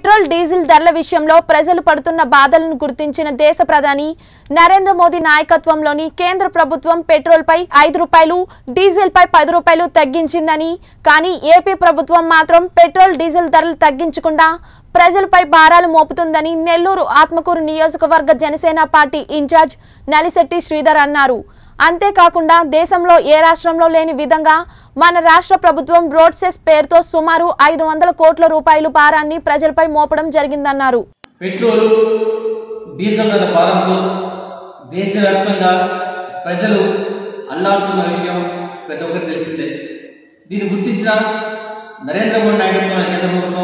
petrol diesel ధరల విషయంలో ప్రజలు పడుతున్న బాధలను గుర్తించిన దేశ ప్రధాని నరేంద్ర మోదీ నాయకత్వంలోని కేంద్ర ప్రభుత్వం పెట్రోల్ పై ఐదు రూపాయలు డీజిల్ పై పది రూపాయలు తగ్గించిందని కానీ ఏపీ ప్రభుత్వం మాత్రం పెట్రోల్ డీజిల్ ధరలు తగ్గించకుండా ప్రజలపై భారాలు మోపుతుందని నెల్లూరు ఆత్మకూరు నియోజకవర్గ జనసేన పార్టీ ఇన్ఛార్జ్ నలిశెట్టి శ్రీధర్ అన్నారు అంతేకాకుండా దేశంలో ఏ రాష్ట్రంలో లేని విధంగా మన రాష్ట్ర ప్రభుత్వం రోడ్ సెస్ పేరుతో సుమారు ఐదు వందల కోట్ల రూపాయలు భారాన్ని ప్రజలపై మోపడం జరిగిందన్నారు పెట్రోలు డీజిల్ ధర భారంతో దేశవ్యాప్తంగా ప్రజలు అల్లాడుతున్న విషయం ప్రతి ఒక్కరికి తెలిసిందే దీన్ని గుర్తించిన నరేంద్ర మోడీ నాయకత్వం కేంద్ర ప్రభుత్వం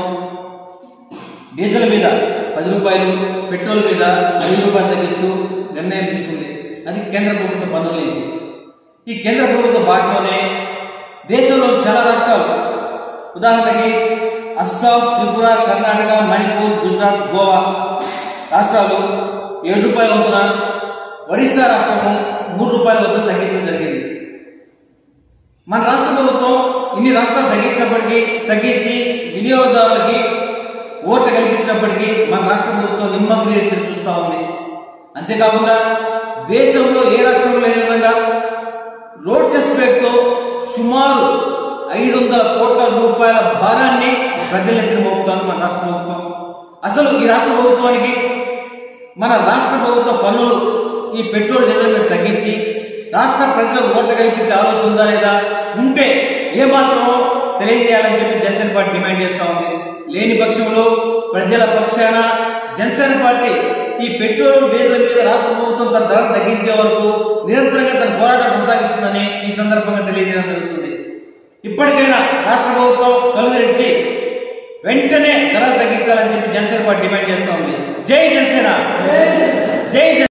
డీజిల్ మీద పది రూపాయలు పెట్రోల్ మీద ఐదు రూపాయలు తగ్గిస్తూ నిర్ణయం తీసుకుంది అది కేంద్ర ప్రభుత్వ పన్నుల నుంచి ఈ కేంద్ర ప్రభుత్వ బాటలోనే దేశంలో చాలా రాష్ట్రాలు ఉదాహరణకి అస్సాం త్రిపుర కర్ణాటక మణిపూర్ గుజరాత్ గోవా రాష్ట్రాలు ఏడు రూపాయల వంతున ఒడిశా రాష్ట్రము మూడు రూపాయల వంతున తగ్గించడం జరిగింది మన రాష్ట్ర ప్రభుత్వం ఇన్ని రాష్ట్రాలు తగ్గించినప్పటికీ తగ్గించి వినియోగదారులకి ఓట్లు కల్పించినప్పటికీ మన రాష్ట్ర ప్రభుత్వం నిమ్మకు నీరు ఎత్తి చూస్తూ ఉంది అంతేకాకుండా దేశంలో ఏ రాష్ట్రంలో లేని విధంగా రోడ్ సెస్ పేరుతో సుమారు ఐదు వందల కోట్ల రూపాయల భారాన్ని ప్రజలెత్తిన మోపుతోంది మన రాష్ట్ర ప్రభుత్వం అసలు ఈ రాష్ట్ర ప్రభుత్వానికి మన రాష్ట్ర ప్రభుత్వ పన్నులు ఈ పెట్రోల్ డీజిల్ మీద తగ్గించి రాష్ట్ర ప్రజలకు ఓట్ల కల్పించే ఆలోచన ఉందా లేదా ఉంటే ఏమాత్రం తెలియజేయాలని చెప్పి జనసేన పార్టీ డిమాండ్ చేస్తా ఉంది లేని పక్షంలో ప్రజల పక్షాన జనసేన పార్టీ ఈ పెట్రోల్ డీజిల్ మీద రాష్ట్ర ప్రభుత్వం తన ధర తగ్గించే వరకు నిరంతరంగా తన పోరాటం కొనసాగిస్తుందని ఈ సందర్భంగా తెలియజేయడం జరుగుతుంది ఇప్పటికైనా రాష్ట్ర ప్రభుత్వం కళ్ళు తెరిచి వెంటనే ధర తగ్గించాలని చెప్పి జనసేన పార్టీ డిమాండ్ చేస్తోంది జై జనసేన జై జన